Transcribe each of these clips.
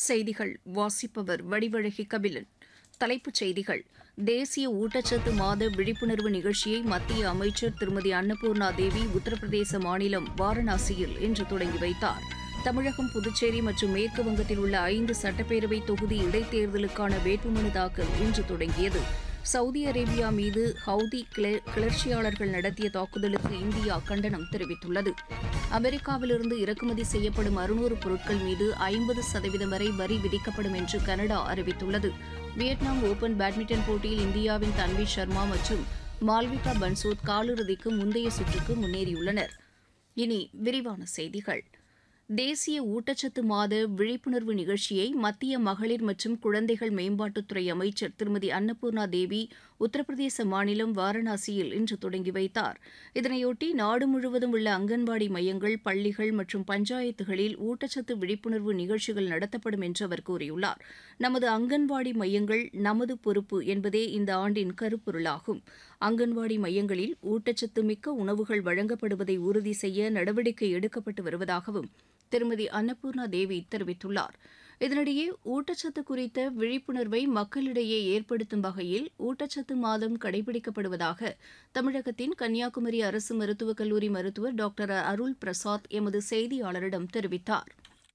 செய்திகள் வாசிப்பவர் வடிவழகி கபிலன் தலைப்புச் செய்திகள் தேசிய ஊட்டச்சத்து மாத விழிப்புணர்வு நிகழ்ச்சியை மத்திய அமைச்சர் திருமதி அன்னபூர்ணா தேவி உத்தரப்பிரதேச மாநிலம் வாரணாசியில் இன்று தொடங்கி வைத்தார் தமிழகம் புதுச்சேரி மற்றும் மேற்கு வங்கத்தில் உள்ள ஐந்து சட்டப்பேரவை தொகுதி இடைத்தேர்தலுக்கான வேட்புமனு தாக்கல் இன்று தொடங்கியது சவுதி அரேபியா மீது ஹவுதி கிள- கிளர்ச்சியாளர்கள் நடத்திய தாக்குதலுக்கு இந்தியா கண்டனம் தெரிவித்துள்ளது அமெரிக்காவிலிருந்து இறக்குமதி செய்யப்படும் அறுநூறு பொருட்கள் மீது ஐம்பது சதவீதம் வரை வரி விதிக்கப்படும் என்று கனடா அறிவித்துள்ளது வியட்நாம் ஓபன் பேட்மிண்டன் போட்டியில் இந்தியாவின் தன்வி சர்மா மற்றும் மால்விகா பன்சோத் காலிறுதிக்கு முந்தைய சுற்றுக்கு முன்னேறியுள்ளனர் இனி விரிவான செய்திகள் தேசிய ஊட்டச்சத்து மாத விழிப்புணர்வு நிகழ்ச்சியை மத்திய மகளிர் மற்றும் குழந்தைகள் மேம்பாட்டுத்துறை அமைச்சர் திருமதி அன்னபூர்ணா தேவி உத்தரப்பிரதேச மாநிலம் வாரணாசியில் இன்று தொடங்கி வைத்தார் இதனையொட்டி நாடு முழுவதும் உள்ள அங்கன்வாடி மையங்கள் பள்ளிகள் மற்றும் பஞ்சாயத்துகளில் ஊட்டச்சத்து விழிப்புணர்வு நிகழ்ச்சிகள் நடத்தப்படும் என்று அவர் கூறியுள்ளார் நமது அங்கன்வாடி மையங்கள் நமது பொறுப்பு என்பதே இந்த ஆண்டின் கருப்பொருளாகும் அங்கன்வாடி மையங்களில் ஊட்டச்சத்து மிக்க உணவுகள் வழங்கப்படுவதை உறுதி செய்ய நடவடிக்கை எடுக்கப்பட்டு வருவதாகவும் திருமதி அன்னபூர்ணா தேவி தெரிவித்துள்ளார் இதனிடையே ஊட்டச்சத்து குறித்த விழிப்புணர்வை மக்களிடையே ஏற்படுத்தும் வகையில் ஊட்டச்சத்து மாதம் கடைபிடிக்கப்படுவதாக தமிழகத்தின் கன்னியாகுமரி அரசு மருத்துவக் கல்லூரி மருத்துவர் டாக்டர் அருள் பிரசாத் எமது செய்தியாளரிடம் தெரிவித்தார்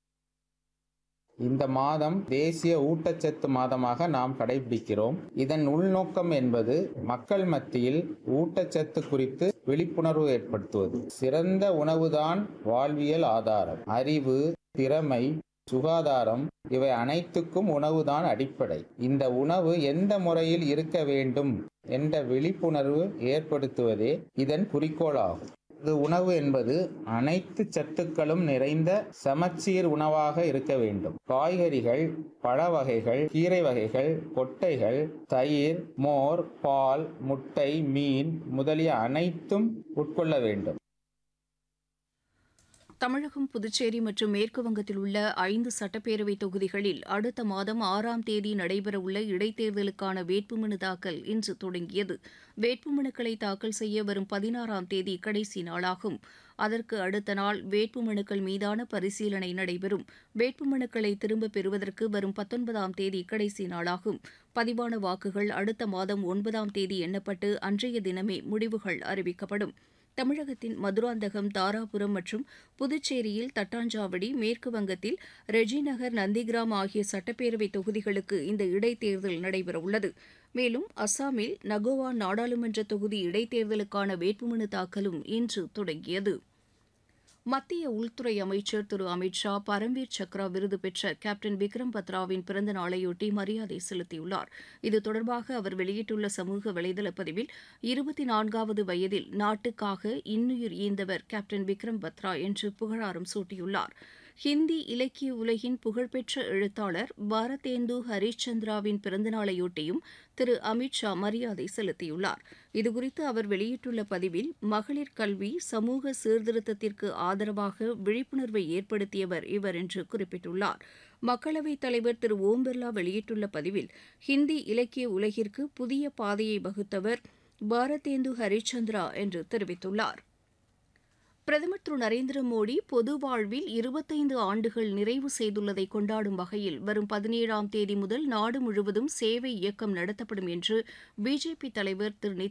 இந்த மாதம் தேசிய ஊட்டச்சத்து மாதமாக நாம் கடைபிடிக்கிறோம் இதன் உள்நோக்கம் என்பது மக்கள் மத்தியில் ஊட்டச்சத்து குறித்து விழிப்புணர்வு ஏற்படுத்துவது சிறந்த உணவுதான் வாழ்வியல் ஆதாரம் அறிவு திறமை சுகாதாரம் இவை அனைத்துக்கும் உணவுதான் அடிப்படை இந்த உணவு எந்த முறையில் இருக்க வேண்டும் என்ற விழிப்புணர்வு ஏற்படுத்துவதே இதன் குறிக்கோளாகும் இது உணவு என்பது அனைத்து சத்துக்களும் நிறைந்த சமச்சீர் உணவாக இருக்க வேண்டும் காய்கறிகள் பழ வகைகள் கீரை வகைகள் கொட்டைகள் தயிர் மோர் பால் முட்டை மீன் முதலிய அனைத்தும் உட்கொள்ள வேண்டும் தமிழகம் புதுச்சேரி மற்றும் மேற்கு வங்கத்தில் உள்ள ஐந்து சட்டப்பேரவை தொகுதிகளில் அடுத்த மாதம் ஆறாம் தேதி நடைபெறவுள்ள இடைத்தேர்தலுக்கான வேட்புமனு தாக்கல் இன்று தொடங்கியது வேட்புமனுக்களை தாக்கல் செய்ய வரும் பதினாறாம் தேதி கடைசி நாளாகும் அதற்கு அடுத்த நாள் வேட்புமனுக்கள் மீதான பரிசீலனை நடைபெறும் வேட்புமனுக்களை திரும்பப் பெறுவதற்கு வரும் பத்தொன்பதாம் தேதி கடைசி நாளாகும் பதிவான வாக்குகள் அடுத்த மாதம் ஒன்பதாம் தேதி எண்ணப்பட்டு அன்றைய தினமே முடிவுகள் அறிவிக்கப்படும் தமிழகத்தின் மதுராந்தகம் தாராபுரம் மற்றும் புதுச்சேரியில் தட்டாஞ்சாவடி மேற்கு வங்கத்தில் ரெஜிநகர் நந்திகிராம் ஆகிய சட்டப்பேரவை தொகுதிகளுக்கு இந்த இடைத்தேர்தல் நடைபெறவுள்ளது மேலும் அஸ்ஸாமில் நகோவா நாடாளுமன்ற தொகுதி இடைத்தேர்தலுக்கான வேட்புமனு தாக்கலும் இன்று தொடங்கியது மத்திய உள்துறை அமைச்சர் திரு அமித் ஷா பரம்வீர் சக்ரா விருது பெற்ற கேப்டன் விக்ரம் பத்ராவின் பிறந்த நாளையொட்டி மரியாதை செலுத்தியுள்ளார் இது தொடர்பாக அவர் வெளியிட்டுள்ள சமூக வலைதள பதிவில் இருபத்தி நான்காவது வயதில் நாட்டுக்காக இன்னுயிர் ஈந்தவர் கேப்டன் விக்ரம் பத்ரா என்று புகழாரம் சூட்டியுள்ளார் ஹிந்தி இலக்கிய உலகின் புகழ்பெற்ற எழுத்தாளர் பாரதேந்து ஹரிஷ்சந்திராவின் பிறந்தநாளையொட்டியும் திரு அமித் ஷா மரியாதை செலுத்தியுள்ளார் இதுகுறித்து அவர் வெளியிட்டுள்ள பதிவில் மகளிர் கல்வி சமூக சீர்திருத்தத்திற்கு ஆதரவாக விழிப்புணர்வை ஏற்படுத்தியவர் இவர் என்று குறிப்பிட்டுள்ளார் மக்களவைத் தலைவர் திரு ஓம் பிர்லா வெளியிட்டுள்ள பதிவில் ஹிந்தி இலக்கிய உலகிற்கு புதிய பாதையை வகுத்தவர் பாரதேந்து ஹரிச்சந்திரா என்று தெரிவித்துள்ளார் பிரதமர் திரு நரேந்திர மோடி பொது வாழ்வில் இருபத்தைந்து ஆண்டுகள் நிறைவு செய்துள்ளதை கொண்டாடும் வகையில் வரும் பதினேழாம் தேதி முதல் நாடு முழுவதும் சேவை இயக்கம் நடத்தப்படும் என்று பிஜேபி தலைவர் திரு